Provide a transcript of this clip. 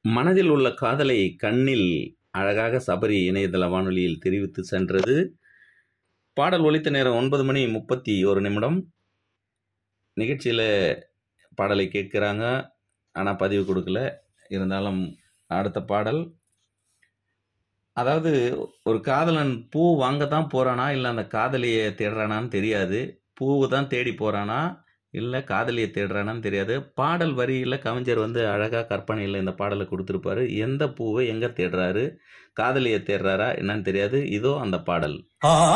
மனதில் உள்ள காதலை கண்ணில் அழகாக சபரி இணையதள வானொலியில் தெரிவித்து சென்றது பாடல் ஒலித்த நேரம் ஒன்பது மணி முப்பத்தி ஒரு நிமிடம் நிகழ்ச்சியில் பாடலை கேட்குறாங்க ஆனால் பதிவு கொடுக்கல இருந்தாலும் அடுத்த பாடல் அதாவது ஒரு காதலன் பூ வாங்க தான் போகிறானா இல்லை அந்த காதலியை தேடுறானான்னு தெரியாது பூவு தான் தேடி போகிறானா இல்லை காதலியை தேடுறானான்னு தெரியாது பாடல் வரியில் கவிஞர் வந்து அழகாக கற்பனையில் இந்த பாடலை கொடுத்துருப்பாரு எந்த பூவை எங்கே தேடுறாரு காதலியை தேடுறாரா என்னன்னு தெரியாது இதோ அந்த பாடல் ஆ